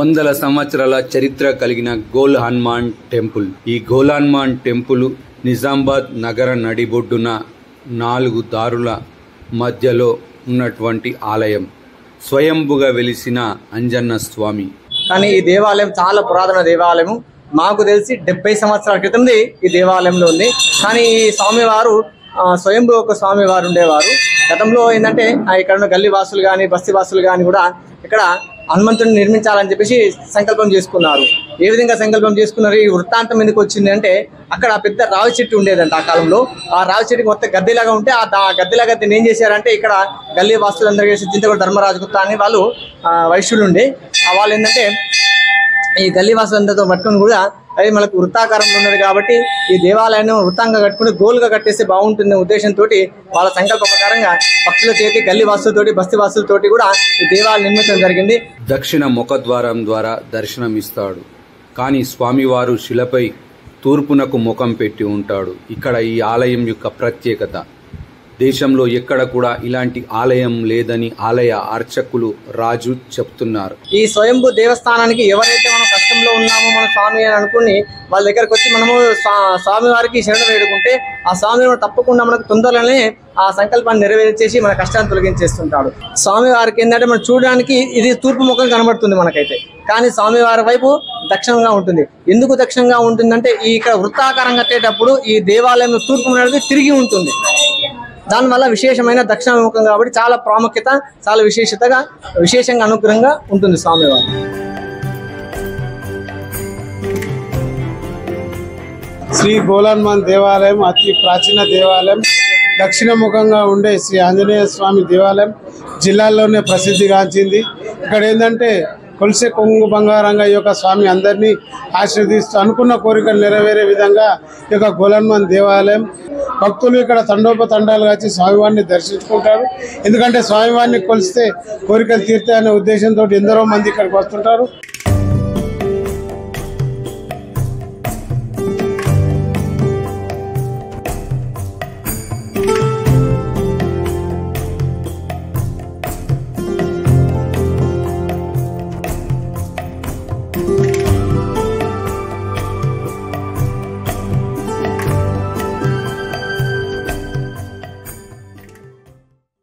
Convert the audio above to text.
వందల సంవత్సరాల చరిత్ర కలిగిన గోల్ హనుమాన్ టెంపుల్ ఈ గోల్ హనుమాన్ టెంపుల్ నిజామాబాద్ నగర నడిబొడ్డున నాలుగు దారుల మధ్యలో ఉన్నటువంటి ఆలయం స్వయంభుగా వెలిసిన అంజన్న స్వామి కానీ ఈ దేవాలయం చాలా పురాతన దేవాలయం మాకు తెలిసి డెబ్బై సంవత్సరాల క్రితంది ఈ దేవాలయంలో ఉంది కానీ ఈ స్వామివారు ఆ, స్వయంభూ ఒక స్వామివారు ఉండేవారు గతంలో ఏంటంటే ఆ, ఇక్కడ ఉన్న గల్లీ వాసులు కానీ బస్తీ వాసులు కానీ కూడా ఇక్కడ హనుమంతుడిని నిర్మించాలని చెప్పేసి సంకల్పం చేసుకున్నారు ఏ విధంగా సంకల్పం చేసుకున్నారు ఈ వృత్తాంతం ఎందుకు వచ్చింది అంటే అక్కడ పెద్ద రావి చెట్టు ఉండేదంట ఆ కాలంలో ఆ రావి చెట్టుకి మొత్తం గద్దెలాగా ఉంటే ఆ దా- గద్దెలాగా దీన్ని ఏం చేశారంటే ఇక్కడ గల్లీ వాసులందరూ చేసి చింతగూడ ధర్మరాజు గుప్తా అని వాళ్ళు ఆ, వైశ్యులు ఉండే ఆ వాళ్ళు ఏంటంటే ఈ గల్లీ వాసులందరితో పట్టుకుని కూడా అది మనకు వృత్తాకారంలో ఉన్నది కాబట్టి ఈ దేవాలయాన్ని వృత్తంగా కట్టుకుని గోల్గా కట్టేస్తే బాగుంటుందనే ఉద్దేశంతో వాళ్ళ సంకల్ప ప్రకారంగా భక్తుల చేతి గల్లీ వాసులతోటి బస్తీ వాసులతోటి కూడా ఈ దేవాలయం నిర్మించడం జరిగింది దక్షిణ ముఖద్వారం ద్వారా దర్శనమిస్తాడు కానీ స్వామివారు శిలపై తూర్పునకు ముఖం పెట్టి ఉంటాడు ఇక్కడ ఈ ఆలయం యొక్క ప్రత్యేకత దేశంలో ఎక్కడ కూడా ఇలాంటి ఆలయం లేదని ఆలయ అర్చకులు రాజు చెప్తున్నారు ఈ స్వయంభూ దేవస్థానానికి ఎవరైతే మనం కష్టంలో ఉన్నామో మన స్వామి అని అనుకుని వాళ్ళ దగ్గరకు వచ్చి మనము స్వా- స్వామి వారికి శరణ వేడుకుంటే ఆ స్వామి వారు తప్పకుండా మనకు తొందరలోనే ఆ సంకల్పాన్ని నెరవేర్చేసి మన కష్టాన్ని తొలగించేస్తుంటాడు స్వామి వారికి ఏంటంటే మనం చూడడానికి ఇది తూర్పు ముఖం కనబడుతుంది మనకైతే కానీ స్వామి వారి వైపు దక్షిణంగా ఉంటుంది ఎందుకు దక్షిణంగా ఉంటుందంటే ఈ ఇక్కడ వృత్తాకారం కట్టేటప్పుడు ఈ దేవాలయం తూర్పు అనేది తిరిగి ఉంటుంది దానివల్ల విశేషమైన దక్షిణాభిముఖం కాబట్టి చాలా ప్రాముఖ్యత చాలా విశేషతగా విశేషంగా అనుగ్రహంగా ఉంటుంది స్వామివారు శ్రీ గోలన్మాన్ దేవాలయం అతి ప్రాచీన దేవాలయం దక్షిణముఖంగా ఉండే శ్రీ ఆంజనేయ స్వామి దేవాలయం జిల్లాల్లోనే ప్రసిద్ధిగాంచింది ఇక్కడ ఏంటంటే కొలిసే కొంగు బంగారంగా ఈ యొక్క స్వామి అందరినీ ఆశీర్వదిస్తూ అనుకున్న కోరికలు నెరవేరే విధంగా ఈ యొక్క గోలన్మాన్ దేవాలయం భక్తులు ఇక్కడ తండోపతండాలుగా వచ్చి స్వామివారిని దర్శించుకుంటారు ఎందుకంటే స్వామివారిని కొలిస్తే కోరికలు తీరుతాయనే ఉద్దేశంతో ఎందరో మంది ఇక్కడికి వస్తుంటారు